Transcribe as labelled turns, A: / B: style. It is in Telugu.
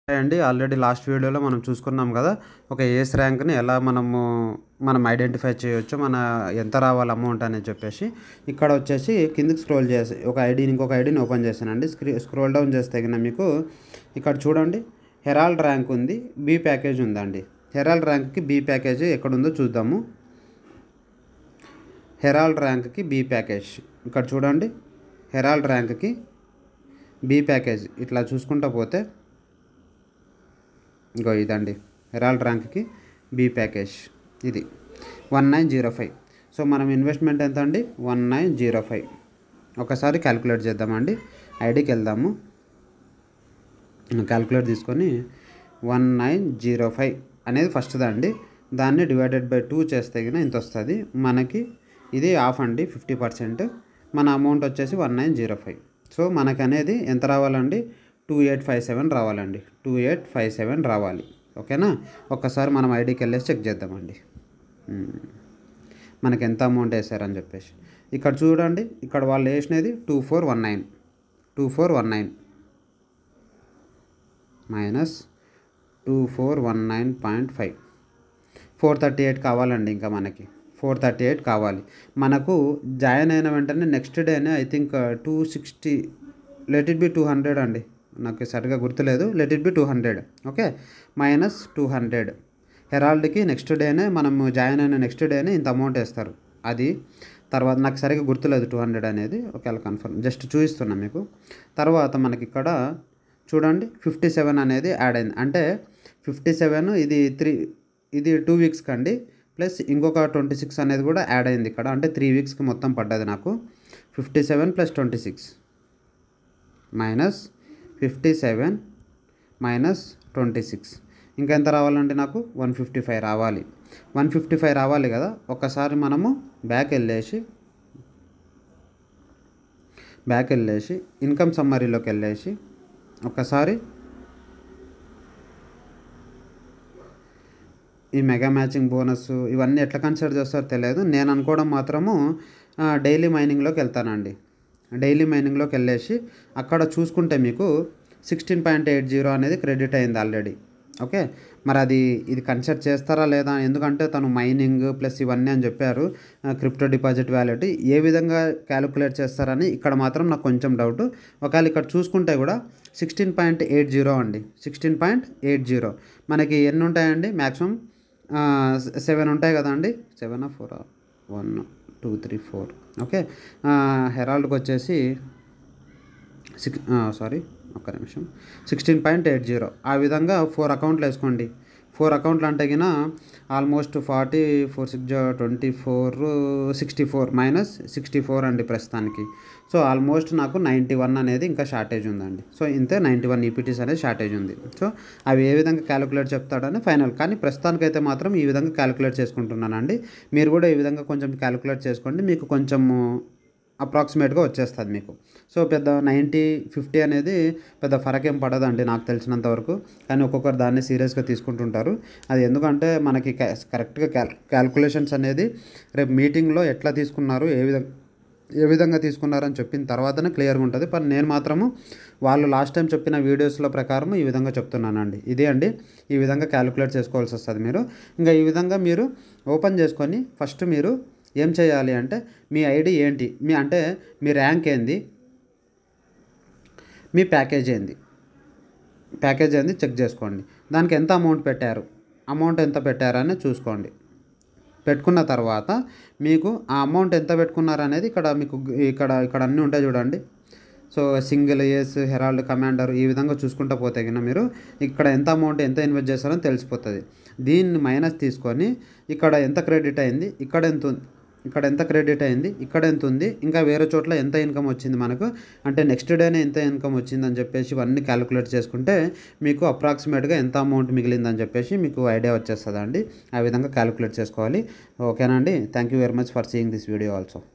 A: అండి ఆల్రెడీ లాస్ట్ వీడియోలో మనం చూసుకున్నాం కదా ఒక ఏస్ ర్యాంక్ని ఎలా మనము మనం ఐడెంటిఫై చేయొచ్చు మన ఎంత రావాలి అమౌంట్ అనేది చెప్పేసి ఇక్కడ వచ్చేసి కిందికి స్క్రోల్ చేసి ఒక ఐడిని ఇంకొక ఐడిని ఓపెన్ చేశానండి స్క్రీ స్క్రోల్ డౌన్ చేస్తే కన్నా మీకు ఇక్కడ చూడండి హెరాల్డ్ ర్యాంక్ ఉంది బి ప్యాకేజ్ ఉందండి హెరాల్డ్ ర్యాంక్కి బి ప్యాకేజ్ ఎక్కడుందో చూద్దాము హెరాల్డ్ ర్యాంక్కి బి ప్యాకేజ్ ఇక్కడ చూడండి హెరాల్డ్ ర్యాంక్కి బి ప్యాకేజ్ ఇట్లా చూసుకుంటూ పోతే ఇంకో ఇదండి హెరాల్డ్ ర్యాంక్కి బి ప్యాకేజ్ ఇది one nine zero five so మనం ఇన్వెస్ట్మెంట్ ఎంత అండి వన్ నైన్ జీరో ఫైవ్ ఒకసారి క్యాలిక్యులేట్ చేద్దామండి ఐడికి వెళ్దాము క్యాలిక్యులేట్ తీసుకొని వన్ నైన్ జీరో ఫైవ్ అనేది ఫస్ట్ది అండి దాన్ని డివైడెడ్ బై టూ చేస్తే కనుక ఇంత వస్తుంది మనకి ఇది ఆఫ్ అండి ఫిఫ్టీ పర్సెంట్ మన అమౌంట్ వచ్చేసి one nine zero five so మనకు అనేది ఎంత రావాలండి టూ ఎయిట్ ఫైవ్ సెవెన్ రావాలండి టూ ఎయిట్ ఫైవ్ సెవెన్ రావాలి ఓకేనా ఒక్కసారి మనం ఐడికి వెళ్ళేసి చెక్ చేద్దామండి మ్మ్. మనకి ఎంత అమౌంట్ వేసారని చెప్పేసి ఇక్కడ చూడండి ఇక్కడ వాళ్ళు వేసినది two four one nine two four one nine minus two four one nine point five four thirty eight కావాలండి ఇంకా మనకి ఫోర్ థర్టీ ఎయిట్ కావాలి మనకు జాయిన్ అయిన వెంటనే నెక్స్ట్ డేనే I think two sixty let it be two hundred అండి నాకు సరిగా గుర్తులేదు let it be two hundred okay minus two hundred హెరాల్డ్కి నెక్స్ట్ డేనే మనం జాయిన్ అయిన నెక్స్ట్ డేనే ఇంత అమౌంట్ వేస్తారు అది తర్వాత నాకు సరిగా గుర్తులేదు టూ హండ్రెడ్ అనేది ఒకవేళ కన్ఫర్మ్ జస్ట్ చూపిస్తున్నా మీకు తర్వాత మనకి ఇక్కడ చూడండి ఫిఫ్టీ సెవెన్ అనేది యాడ్ అయింది అంటే ఫిఫ్టీ సెవెన్ ఇది త్రీ ఇది టూ వీక్స్కి అండి ప్లస్ ఇంకొక ట్వంటీ సిక్స్ అనేది కూడా యాడ్ అయింది ఇక్కడ అంటే త్రీ వీక్స్కి మొత్తం పడ్డది నాకు fifty seven plus twenty six minus fifty seven minus twenty six ఇంకెంత రావాలంటే నాకు వన్ ఫిఫ్టీ ఫైవ్ రావాలి వన్ ఫిఫ్టీ ఫైవ్ రావాలి కదా ఒక్కసారి మనము బ్యాక్ వెళ్ళేసి బ్యాక్ వెళ్ళేసి ఇన్కమ్ సమ్మరీలోకి వెళ్ళేసి ఒకసారి ఈ మెగా మ్యాచింగ్ బోనస్ ఇవన్నీ ఎట్లా కన్సిడర్ చేస్తారో తెలియదు నేను అనుకోవడం మాత్రము డైలీ మైనింగ్లోకి వెళ్తానండి డైలీ మైనింగ్లోకి వెళ్ళేసి అక్కడ చూసుకుంటే మీకు సిక్స్టీన్ పాయింట్ ఎయిట్ జీరో అనేది క్రెడిట్ అయింది ఆల్రెడీ ఓకే మరి అది ఇది కన్సిడర్ చేస్తారా లేదా ఎందుకంటే తను మైనింగ్ ప్లస్ ఇవన్నీ అని చెప్పారు క్రిప్టో డిపాజిట్ వ్యాలెట్ ఏ విధంగా క్యాలిక్యులేట్ చేస్తారని ఇక్కడ మాత్రం నాకు కొంచెం డౌట్ ఒకవేళ ఇక్కడ చూసుకుంటే కూడా సిక్స్టీన్ పాయింట్ ఎయిట్ జీరో అండి సిక్స్టీన్ పాయింట్ ఎయిట్ జీరో మనకి ఎన్ని ఉంటాయండి మ్యాక్సిమం సెవెన్ ఉంటాయి కదా అండి seven four one two three four okay హెరాల్డ్కి వచ్చేసి సిక్స్ సారీ ఒక్క నిమిషం సిక్స్టీన్ పాయింట్ ఎయిట్ జీరో ఆ విధంగా ఫోర్ అకౌంట్లు వేసుకోండి ఫోర్ అకౌంట్లు అంటే గిన almost forty four six twenty four sixty four minus sixty four అండి ప్రస్తుతానికి సో ఆల్మోస్ట్ నాకు నైంటీ వన్ అనేది ఇంకా షార్టేజ్ ఉందండి సో ఇంతే నైంటీ వన్ ఈపీటీస్ అనేది షార్టేజ్ ఉంది సో అవి ఏ విధంగా క్యాలిక్యులేట్ చెప్తాడని ఫైనల్ కానీ ప్రస్తుతానికైతే మాత్రం ఈ విధంగా క్యాలిక్యులేట్ చేసుకుంటున్నానండి మీరు కూడా ఈ విధంగా కొంచెం క్యాలిక్యులేట్ చేసుకోండి మీకు కొంచెము అప్రాక్సిమేట్గా వచ్చేస్తుంది మీకు సో పెద్ద నైంటీ ఫిఫ్టీ అనేది పెద్ద ఫరక్ ఏం పడదండి నాకు తెలిసినంత వరకు కానీ ఒక్కొక్కరు దాన్ని సీరియస్గా తీసుకుంటుంటారు అది ఎందుకంటే మనకి కరెక్ట్గా క్యాల్ క్యాల్కులేషన్స్ అనేది రేపు మీటింగ్లో ఎట్లా తీసుకున్నారు ఏ విధంగా ఏ విధంగా తీసుకున్నారని చెప్పిన తర్వాతనే క్లియర్గా ఉంటుంది కానీ నేను మాత్రము వాళ్ళు లాస్ట్ టైం చెప్పిన వీడియోస్లో ప్రకారం ఈ విధంగా చెప్తున్నానండి ఇదే అండి ఈ విధంగా క్యాలిక్యులేట్ చేసుకోవాల్సి వస్తుంది మీరు ఇంకా ఈ విధంగా మీరు ఓపెన్ చేసుకొని ఫస్ట్ మీరు ఏం చేయాలి అంటే మీ ఐడి ఏంటి మీ అంటే మీ ర్యాంక్ ఏంది మీ ప్యాకేజ్ ఏంది ప్యాకేజ్ ఏంది చెక్ చేసుకోండి దానికి ఎంత అమౌంట్ పెట్టారు అమౌంట్ ఎంత పెట్టారని చూసుకోండి పెట్టుకున్న తర్వాత మీకు ఆ అమౌంట్ ఎంత పెట్టుకున్నారు అనేది ఇక్కడ మీకు ఇక్కడ ఇక్కడ అన్నీ ఉంటాయి చూడండి so single years Harold commander ఈ విధంగా చూసుకుంటూ పోతే కన్నా మీరు ఇక్కడ ఎంత అమౌంట్ ఎంత ఇన్వెస్ట్ చేస్తారో తెలిసిపోతుంది దీన్ని మైనస్ తీసుకొని ఇక్కడ ఎంత క్రెడిట్ అయింది ఇక్కడ ఎంత ఉంది ఇక్కడ ఎంత క్రెడిట్ అయింది ఇక్కడ ఎంత ఉంది ఇంకా వేరే చోట్ల ఎంత ఇన్కమ్ వచ్చింది మనకు అంటే నెక్స్ట్ డేనే ఎంత ఇన్కమ్ వచ్చిందని చెప్పేసి ఇవన్నీ క్యాలిక్యులేట్ చేసుకుంటే మీకు అప్రాక్సిమేట్గా ఎంత అమౌంట్ మిగిలిందని చెప్పేసి మీకు ఐడియా వచ్చేస్తుంది అండి ఆ విధంగా క్యాలిక్యులేట్ చేసుకోవాలి ఓకేనా అండి thank you very much for seeing this video also